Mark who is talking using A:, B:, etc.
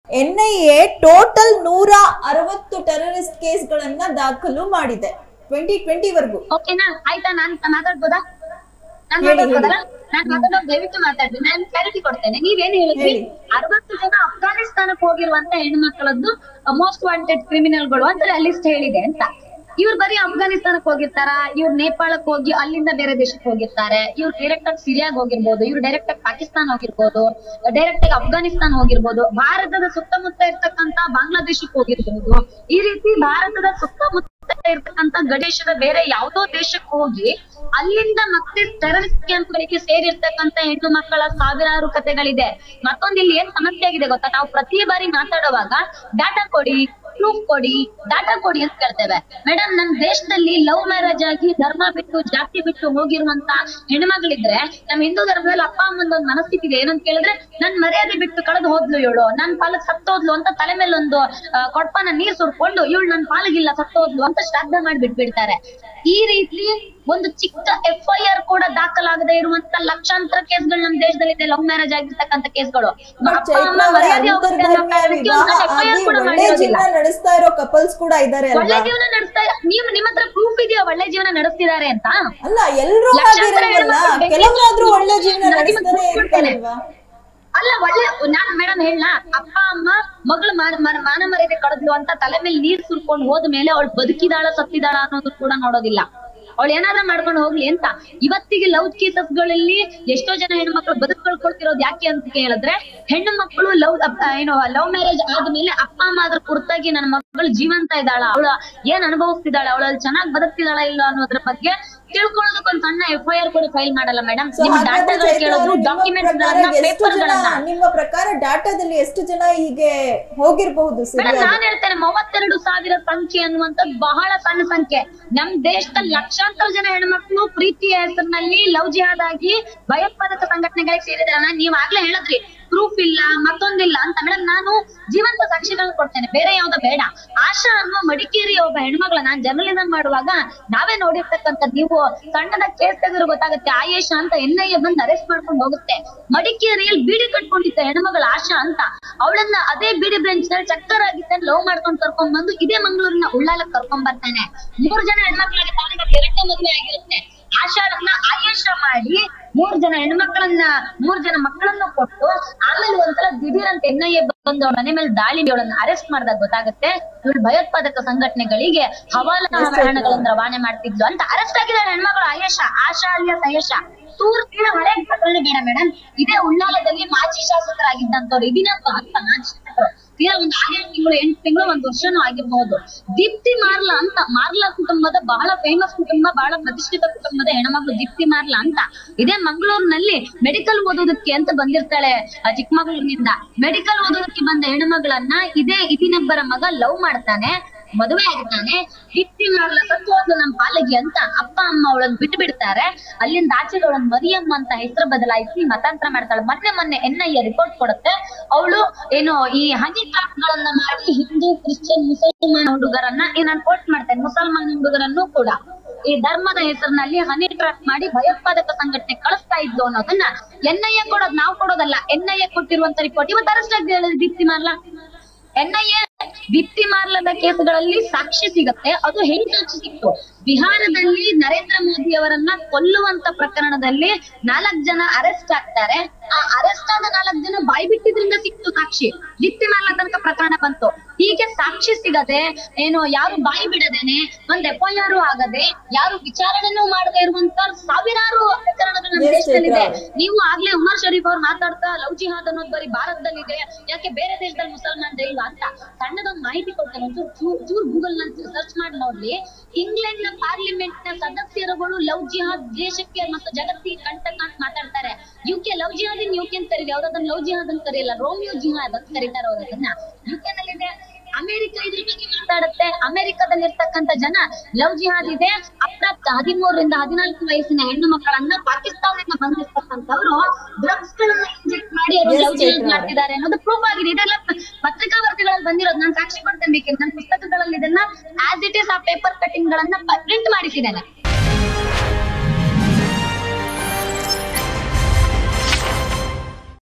A: N I A total ನೂರ ಅರವತ್ತು terrorist ಕೇಸ್ಗಳನ್ನ ದಾಖಲು ಮಾಡಿದೆ ಟ್ವೆಂಟಿ ಟ್ವೆಂಟಿ ವರ್ಗು
B: ಓಕೆನಾ ಆಯ್ತಾ ನಾನ್ ಮಾತಾಡ್ಬೋದಾ ನಾನ್
A: ಹೇಳಿ,
B: ಮಾತಾಡ್ಬೋದಾ ನಾನ್ ಮಾತಾಡೋದು ದಯವಿಟ್ಟು ಮಾತಾಡ್ತೀನಿ ನಾನು ಕ್ಲಾರಿಟಿ ಕೊಡ್ತೇನೆ ನೀವೇನ್ ಹೇಳಿದ್ರಿ
A: ಹೇಳಿ.
B: ಅರವತ್ತು ಜನ ಅಫ್ಘಾನಿಸ್ತಾನಕ್ಕೆ ಹೋಗಿರುವಂತ ಹೆಣ್ಮಕ್ಳದ್ದು ಮೋಸ್ಟ್ ವಾಂಟೆಡ್ ಕ್ರಿಮಿನಲ್ಗಳು ಅಂತ ಲಿಸ್ಟ್ ಹೇಳಿದೆ ಅಂತ ಇವ್ರು ಬರೀ ಅಫ್ಘಾನಿಸ್ತಾನಕ್ಕೆ ಹೋಗಿರ್ತಾರ ಇವ್ರು ನೇಪಾಳಕ್ಕೆ ಹೋಗಿ ಅಲ್ಲಿಂದ ಬೇರೆ ದೇಶಕ್ಕೆ ಹೋಗಿರ್ತಾರೆ ಇವ್ರು ಡೈರೆಕ್ಟ್ ಆಗಿ ಸಿರಿಯಾಗ್ ಹೋಗಿರ್ಬೋದು ಇವ್ರು ಡೈರೆಕ್ಟ್ ಆಗಿ ಪಾಕಿಸ್ತಾನ ಹೋಗಿರ್ಬೋದು ಡೈರೆಕ್ಟ್ ಆಗಿ ಅಫ್ಘಾನಿಸ್ತಾನ ಹೋಗಿರ್ಬೋದು ಭಾರತದ ಸುತ್ತಮುತ್ತ ಇರ್ತಕ್ಕಂತ ಬಾಂಗ್ಲಾದೇಶಕ್ಕೆ ಹೋಗಿರ್ಬೋದು ಈ ರೀತಿ ಭಾರತದ ಸುತ್ತಮುತ್ತ ಇರ್ತಕ್ಕಂತ ಗಡೇಶದ ಬೇರೆ ಯಾವ್ದೋ ದೇಶಕ್ಕೆ ಹೋಗಿ ಅಲ್ಲಿಂದ ಮತ್ತೆ ಟೆರರಿಸ್ಟ್ ಕ್ಯಾಂಪ್ಗಳಿಗೆ ಸೇರಿರ್ತಕ್ಕಂತ ಹೆಣ್ಣು ಮಕ್ಕಳ ಸಾವಿರಾರು ಕಥೆಗಳಿದೆ ಮತ್ತೊಂದು ಇಲ್ಲಿ ಏನ್ ಸಮಸ್ಯೆ ಆಗಿದೆ ಗೊತ್ತಾ ನಾವು ಪ್ರತಿ ಬಾರಿ ಮಾತಾಡುವಾಗ ಡಾಟಾ ಕೊಡಿ ಪ್ರೂಫ್ ಕೊಡಿ ಡಾಟಾ ಕೊಡಿ ಅಂತ ಕೇಳ್ತೇವೆ ಮೇಡಮ್ ನಮ್ ದೇಶದಲ್ಲಿ ಲವ್ ಮ್ಯಾರೇಜ್ ಆಗಿ ಧರ್ಮ ಬಿಟ್ಟು ಜಾತಿ ಬಿಟ್ಟು ಹೋಗಿರುವಂತ ಹೆಣ್ಮಗಳಿದ್ರೆ ನಮ್ ಹಿಂದೂ ಧರ್ಮದಲ್ಲಿ ಅಪ್ಪ ಅಮ್ಮಂದು ಒಂದು ಮನಸ್ಥಿತಿ ಇದೆ ಏನಂತ ಕೇಳಿದ್ರೆ ನನ್ ಮರ್ಯಾದೆ ಬಿಟ್ಟು ಕಳೆದು ಹೋದ್ಲು ಇವಳು ನನ್ ಪಾಲಕ್ ಸತ್ತೋದ್ಲು ಅಂತ ತಲೆ ಮೇಲೆ ಒಂದು ಆ, ಕೊಡ್ಪನ ನೀರ್ ಸುರ್ಕೊಂಡು ಇವಳು ನನ್ ಪಾಲಿಗಿಲ್ಲ ಸತ್ತೋದ್ಲು ಅಂತ ಶ್ರಾದ್ದ ಮಾಡಿ ಬಿಟ್ಬಿಡ್ತಾರೆ ಈ ರೀತಿ ಒಂದು ಚಿಕ್ಕ ಎಫ್ ಐ ಆರ್ ಕೂಡ ದಾಖಲಾಗದೆ ಇರುವಂತ ಲಕ್ಷಾಂತರ ಕೇಸ್ಗಳು ನಮ್ ದೇಶದಲ್ಲಿ ಇದೆ ಲವ್ ಮ್ಯಾರೇಜ್ ಆಗಿರ್ತಕ್ಕಂತ ಕೇಸ್ಗಳು
A: ಬಟ್
B: ಅಪ್ಪ ಅಮ್ಮ
A: ಚೈತ್ರ ಅವರೇ
B: ಮರ್ಯಾದೆ ಹೋಗುತ್ತೆ ಅನ್ನೋ
A: ಅಂತರ್ಧರ್ಮೀಯ
B: ಕಾರಣಕ್ಕೆ
A: ವಿವಾಹ
B: ಒಂದು FIR
A: ಆಗಿ
B: ಕೂಡ
A: ಒಳ್ಳೆ
B: ಮಾಡಿರೋದಿಲ್ಲ
A: ಜೀವನ ನಡೆಸ್ತಾ ಇರೋ ಕಪಲ್ಸ್ ಕೂಡ ಇದ್ದಾರೆ
B: ಒಳ್ಳೆ
A: ಅಲ್ವಾ
B: ಜೀವನ ನಡೆಸ್ತಾ ನೀವು ನಿಮ್ಮ ಹತ್ರ ಪ್ರೂಫ್ ಇದೆಯಾ ಒಳ್ಳೆ ಜೀವನ ನಡೆಸ್ತಿದ್ದಾರೆ ಅಂತ
A: ಅಲ್ಲ ಎಲ್ರೂ
B: ಲಕ್ಷಾಂತರ
A: ಆಗಿರಲ್ವಲ್ಲ
B: ಹೆಣ್ಮಕ್ಳು
A: ಕೆಲವರಾದ್ರೂ ಒಳ್ಳೆ ಜೀವನ
B: ನಾನು
A: ನಡೆಸ್ತಾನೆ
B: ನಿಮಗೆ
A: ಇರ್ತಾರಲ್ವಾ
B: ಅಲ್ಲ ಒಳ್ಳೆ ನಾನು ಮೇಡಮ್ ಹೇಳ ಅಪ್ಪ ಅಮ್ಮ ಮಗಳು ಮಾನ ಮಾನ- ಮಾನ ಮರ್ಯಾದೆ ಕಳೆದ್ಲು ಅಂತ ತಲೆ ಮೇಲೆ ನೀರ್ ಸುರ್ಕೊಂಡು ಹೋದ ಮೇಲೆ ಅವಳು ಬದುಕಿದಾಳ ಸತ್ತಿದಾಳ ಅನ್ನೋದು ಕೂಡ ನೋಡೋದಿಲ್ಲ ಅವಳು ಏನಾದ್ರೂ ಮಾಡ್ಕೊಂಡು ಹೋಗ್ಲಿ ಅಂತ ಇವತ್ತಿಗೆ ಲವ್ ಕೇಸಸ್ಗಳಲ್ಲಿ ಎಷ್ಟೋ ಜನ ಹೆಣ್ಮಕ್ಳು ಬದುಕು ಕಳ್ಕೊಳ್ತಿರೋದು ಯಾಕೆ ಅಂತ ಕೇಳಿದ್ರೆ ಹೆಣ್ಣು ಮಕ್ಕಳು ಲವ್ ಏನು ಲವ್ ಮ್ಯಾರೇಜ್ ಆದ್ಮೇಲೆ ಅಪ್ಪ ಅಮ್ಮ ಅದ್ರ ಕುರಿತಾಗಿ ನನ್ನ ಮಗಳು ಜೀವಂತ ಇದ್ದಾಳ ಅವಳ ಏನ್ ಅನುಭವಿಸ್ತಿದ್ದಾಳೆ ಅವಳಲ್ಲಿ ಚೆನ್ನಾಗಿ ಬದುಕ್ತಿದಾಳ ಇಲ್ಲ ಅನ್ನೋದ್ರ ಬಗ್ಗೆ ತಿಳ್ಕೊಳ್ಳೋದಕ್ಕೆ ಒಂದು ಸಣ್ಣ ಎಫ್ ಐ ಆರ್ ಕೂಡ ಫೈಲ್ ಮಾಡಲ್ಲ ಮೇಡಮ್
A: ಸೊ
B: ನಿಮ್
A: ಹಾಗಾದ್ರೆ
B: ಡಾಟಾಗಳು
A: ಚೈತ್ರ
B: ಕೇಳೋದು
A: ಅವರೇ, ನಿಮ್ಮ
B: ಡಾಕ್ಯುಮೆಂಟ್ಸ್
A: ಪ್ರಕಾರ
B: ಗಳನ್ನ
A: ಎಷ್ಟು
B: ಪೇಪರ್
A: ಜನ
B: ಗಳನ್ನ
A: ನಿಮ್ಮ ಪ್ರಕಾರ ಡಾಟಾದಲ್ಲಿ ಎಷ್ಟು ಜನ ಹೀಗೆ ಹೋಗಿರಬಹುದು
B: ಮೇಡಮ್
A: ಸರಿಯಾಗಿ
B: ನಾನ್ ಹೇಳ್ತೇನೆ ಮೂವತ್ತೆರಡು ಸಾವಿರ ಸಂಖ್ಯೆ ಅನ್ನುವಂಥದ್ದು ಬಹಳ ಸಣ್ಣ ಸಂಖ್ಯೆ ನಮ್ ದೇಶದಲ್ಲಿ ಲಕ್ಷಾಂತರ ಜನ ಹೆಣ್ಮಕ್ಳು ಪ್ರೀತಿಯ ಹೆಸರಿನಲ್ಲಿ ಲವ್ ಜಿಹಾದ್ ಆಗಿ ಭಯೋತ್ಪಾದಕ ಸಂಘಟನೆಗಳಿಗೆ ಸೇರಿದಾರೆ ನೀವ್ ಆಗ್ಲೇ ಹೇಳಿದ್ರಿ ಪ್ರೂಫ್ ಇಲ್ಲ ಮತ್ತೊಂದಿಲ್ಲ ಅಂತ ಮೇಡಮ್ ನಾನು ಜೀವಂತ ಸಾಕ್ಷಿಗಳನ್ನ ಕೊಡ್ತೇನೆ ಬೇರೆ ಯಾವ್ದೋ ಬೇಡ ಆಶಾ ಅನ್ನೋ ಮಡಿಕೇರಿ ಒಬ್ಬ ಹೆಣ್ಮಗಳ ನಾನ್ ಜರ್ನಲಿಸಂ ಮಾಡುವಾಗ ನಾವೇ ನೋಡಿರ್ತಕ್ಕಂಥ ನೀವು ಸಣ್ಣದ ಕೇಸ್ ತೆಗೆದ್ರೆ ಗೊತ್ತಾಗುತ್ತೆ ಆಯೇಷಾ ಅಂತ ಎನ್ ಐ ಎ ಬಂದು ಅರೆಸ್ಟ್ ಮಾಡ್ಕೊಂಡು ಹೋಗುತ್ತೆ ಮಡಿಕೇರಿಯಲ್ಲಿ ಬೀಡಿ ಕಟ್ಕೊಂಡಿದ್ದ ಹೆಣ್ಮಗಳ ಆಶಾ ಅಂತ ಅವಳನ್ನ ಅದೇ ಬೀಡಿ ಬ್ರಾಂಚ್ ನಲ್ಲಿ ಚಕ್ಕರ್ ಆಗಿದ್ದ ಲವ್ ಮಾಡ್ಕೊಂಡು ಕರ್ಕೊಂಡ್ ಬಂದು ಇದೇ ಮಂಗಳೂರಿನ ಉಳ್ಳಾಲಕ್ ಕರ್ಕೊಂಡ್ ಬರ್ತಾನೆ ಮೂರ್ ಜನ ಹೆಣ್ಮಕ್ಳಿಗೆ ತಾನಿಗೆ ಎರಡನೇ ಮದುವೆ ಆಗಿರುತ್ತೆ ಆಶಾಳನ್ನ ಆಯೇಷ ಮಾಡಿ ಮೂರ್ ಜನ ಹೆಣ್ಮಕ್ಳನ್ನ ಮೂರ್ ಜನ ಮಕ್ಕಳನ್ನ ಕೊಟ್ಟು ಆಮೇಲೆ ಒಂದ್ಸಲ ದಿಢೀರ್ ಅಂತ ಎನ್ ಐ ಎ ಬಂದು ಅವ್ಳ ಮನೆ ಮೇಲೆ ದಾಳಿ ಅವಳನ್ನ ಅರೆಸ್ಟ್ ಮಾಡಿದಾಗ ಗೊತ್ತಾಗುತ್ತೆ ಇವಳು ಭಯೋತ್ಪಾದಕ ಸಂಘಟನೆಗಳಿಗೆ ಹವಾಲ ಹಣಗಳನ್ನು ರವಾನೆ ಮಾಡ್ತಿದ್ಲು ಅಂತ ಅರೆಸ್ಟ್ ಆಗಿದ್ದಾಳೆ ಹೆಣ್ಮಗಳು ಆಯೇಷ ಆಶಾ ಅಲಿಯಾಸ್ ಆಯೇಷ ತೂರ್ ತೀರ ಹಳೆ ಪ್ರಕರಣ ಬೇಡ ಮೇಡಮ್ ಇದೇ ಉಳ್ಳಾಲದಲ್ಲಿ ಮಾಜಿ ಶಾಸಕರಾಗಿದ್ದಂತವ್ರು ಇದಿನಪ್ಪ ಅಂತ ಮಾಜಿ ಶಾಸಕರು ತೀರಾ ಒಂದ್ ಆರೇಳು ತಿಂಗಳು ಎಂಟು ತಿಂಗಳು ಒಂದ್ ವರ್ಷನೂ ಆಗಿರ್ಬಹುದು ದೀಪ್ತಿ ಮಾರ್ಲಾ ಅಂತ ಮಾರ್ಲಾ ಕುಟುಂಬದ ಬಹಳ ಫೇಮಸ್ ಕುಟುಂಬ ಬಹಳ ಪ್ರತಿಷ್ಠಿತ ಕುಟುಂಬದ ಹೆಣ್ಮಗಳು ದೀಪ್ತಿ ಮಾರ್ಲಾ ಅಂತ ಇದೇ ಮಂಗಳೂರಿನಲ್ಲಿ ಮೆಡಿಕಲ್ ಓದೋದಕ್ಕೆ ಅಂತ ಬಂದಿರ್ತಾಳೆ ಆ ಚಿಕ್ಕಮಗಳೂರಿನಿಂದ ಮೆಡಿಕಲ್ ಓದೋದಕ್ಕೆ ಬಂದ ಹೆಣ್ಮಗಳನ್ನ ಇದೇ ಇದಿನೊಬ್ಬರ ಮಗ ಲವ್ ಮಾಡ್ತಾನೆ ಮದುವೆ ಆಗಿದ್ದಾನೆ ದೀಪ್ತಿ ಮಾರ್ಲಾ ಸತ್ತು ಹೋದ್ಲು ನಮ್ ಪಾಲಗಿ ಅಂತ ಅಪ್ಪ ಅಮ್ಮ ಅವಳನ್ನ ಬಿಟ್ಟು ಬಿಡ್ತಾರೆ ಅಲ್ಲಿಂದ ಆಚೆಗೆ ಅವಳನ್ನ ಮರಿಯಮ್ಮ ಅಂತ ಹೆಸರು ಬದಲಾಯಿಸಿ ಮತಾಂತರ ಮಾಡ್ತಾಳೆ ಮೊನ್ನೆ ಮೊನ್ನೆ ಎನ್ ಐ ಎ ರಿಪೋರ್ಟ್ ಕೊಡುತ್ತೆ ಅವಳು ಏನು ಈ ಹನಿ ಟ್ರಾಪ್ ಗಳನ್ನ ಮಾಡಿ ಹಿಂದೂ ಕ್ರಿಶ್ಚಿಯನ್ ಮುಸಲ್ಮಾನ್ ಹುಡುಗರನ್ನ ಈ ನಾನು ಕೋಟ್ ಮಾಡ್ತೇನೆ ಮುಸಲ್ಮಾನ್ ಹುಡುಗರನ್ನು ಕೂಡ ಈ ಧರ್ಮದ ಹೆಸರಿನಲ್ಲಿ ಹನಿ ಟ್ರಾಪ್ ಮಾಡಿ ಭಯೋತ್ಪಾದಕ ಸಂಘಟನೆ ಕಳಿಸ್ತಾ ಇದ್ದು ಅನ್ನೋದನ್ನ ಎನ್ ಐ ಎ ಕೊಡೋದು ನಾವು ಕೊಡೋದಲ್ಲ ಎನ್ ಐ ಎ ಕೊಟ್ಟಿರುವಂತ ರಿಪೋರ್ಟ್ ಇವತ್ತು ಅರೆಸ್ಟ್ ಆಗಿದೆ Deepti Marla N I A Deepti ಮಾರ್ಲದ ಕೇಸ್ಗಳಲ್ಲಿ ಸಾಕ್ಷಿ ಸಿಗುತ್ತೆ ಅದು ಹೆಂಗ್ ಸಾಕ್ಷಿ ಸಿಕ್ತು ಬಿಹಾರದಲ್ಲಿ ನರೇಂದ್ರ ಮೋದಿ ಅವರನ್ನ ಕೊಲ್ಲುವಂತ ಪ್ರಕರಣದಲ್ಲಿ ನಾಲ್ಕ್ ಜನ ಅರೆಸ್ಟ್ ಆಗ್ತಾರೆ ಆ ಅರೆಸ್ಟ್ ಆದ ನಾಲ್ಕ್ ಜನ ಬಾಯಿ ಬಿಟ್ಟಿದ್ರಿಂದ ಸಿಕ್ತು ಸಾಕ್ಷಿ ದೀಪ್ತಿ ಮಾರ್ಲ ತನಕ ಪ್ರಕರಣ ಬಂತು ಹೀಗೆ ಸಾಕ್ಷಿ ಸಿಗದೆ ಏನು ಯಾರು ಬಾಯಿ ಬಿಡದೇನೆ ಒಂದ್ ಎಫ್ ಐ ಆರ್ ಆಗದೆ ಯಾರು ವಿಚಾರಣೆನೂ ಮಾಡದೆ ಇರುವಂತ ಸಾವಿರಾರು ಪ್ರಕರಣಗಳು ನಮ್ಮ
A: Yes,
B: ದೇಶದಲ್ಲಿದೆ
A: ಚೈತ್ರ.
B: ನೀವು ಆಗ್ಲೇ ಉಮರ್ ಶರೀಫ್ ಅವ್ರು ಮಾತಾಡ್ತಾ ಲವ್ ಜಿಹಾದ್ ಅನ್ನೋದು ಬರೀ ಭಾರತದಲ್ಲಿದೆ ಯಾಕೆ ಬೇರೆ ದೇಶದಲ್ಲಿ ಮುಸಲ್ಮಾನ್ ಇಲ್ವಾ ಅಂತ ಸಣ್ಣದೊಂದು ಮಾಹಿತಿ ಕೊಡ್ತೇನೆ ಒಂಚೂರು ಚೂರ್ ಚೂರ್ ಗೂಗಲ್ ನಲ್ಲಿ ಸರ್ಚ್ ಮಾಡಿ ನೋಡ್ಲಿ ಇಂಗ್ಲೆಂಡ್ ನ ಪಾರ್ಲಿಮೆಂಟ್ ನ ಸದಸ್ಯರುಗಳು ಲವ್ ಜಿಹಾದ್ ದೇಶಕ್ಕೆ ಮತ್ತು ಜಗತ್ತಿಗೆ ಕಂಟಕ ಅಂತ ಮಾತಾಡ್ತಾರೆ UK love jihad in UK ಅಂತ ಕರೀಲಿ ಅವ್ರು ಅದನ್ನ ಲವ್ ಜಿಹಾದ್ ಅಂತ ಕರೀಲ್ಲ ರೋಮಿಯೋ ಜಿಹಾದ್ ಅಂತ ಕರೀತಾರೆ ಅವ್ರು ಅದನ್ನ ಯುಕೆ ನಲ್ಲಿದೆ ಅಮೆರಿಕ ಇದ್ರ ಬಗ್ಗೆ ಮಾತಾಡುತ್ತೆ ಅಮೆರಿಕದಲ್ಲಿ ಇರ್ತಕ್ಕಂತ ಜನ ಲವ್ ಜಿಹಾದ್ ಇದೆ ಅಪ್ರಾಪ್ತ ಹದಿಮೂರರಿಂದ ಹದಿನಾಲ್ಕು ವಯಸ್ಸಿನ ಹೆಣ್ಣು ಮಕ್ಕಳನ್ನ ಪಾಕಿಸ್ತಾನದಿಂದ ಬಂದಿರ್ತಕ್ಕಂಥವ್ರು ಡ್ರಗ್ಸ್ ಗಳನ್ನ ಇಂಜೆಕ್ಟ್ ಮಾಡಿ ಅವರು
A: Yes,
B: ಲವ್ ಜಿಹಾದ್
A: ಚೈತ್ರ.
B: ಮಾಡ್ತಿದ್ದಾರೆ ಅನ್ನೋದು ಪ್ರೂಫ್ ಆಗಿದೆ ಇದೆಲ್ಲ ಪತ್ರಿಕಾ ವರದಿಗಳಲ್ಲಿ ಬಂದಿರೋದು ನಾನು ಸಾಕ್ಷಿ ಕೊಡ್ತೇನೆ ಬೇಕಿದ್ರೆ ನನ್ನ ಪುಸ್ತಕಗಳಲ್ಲಿ ಇದನ್ನ ಆಸ್ ಇಟ್ ಇಸ್ ಆ ಪೇಪರ್ ಕಟಿಂಗ್ ಗಳನ್ನ ಪ್ರಿಂಟ್ ಮಾಡಿಸಿದ್ದೇನೆ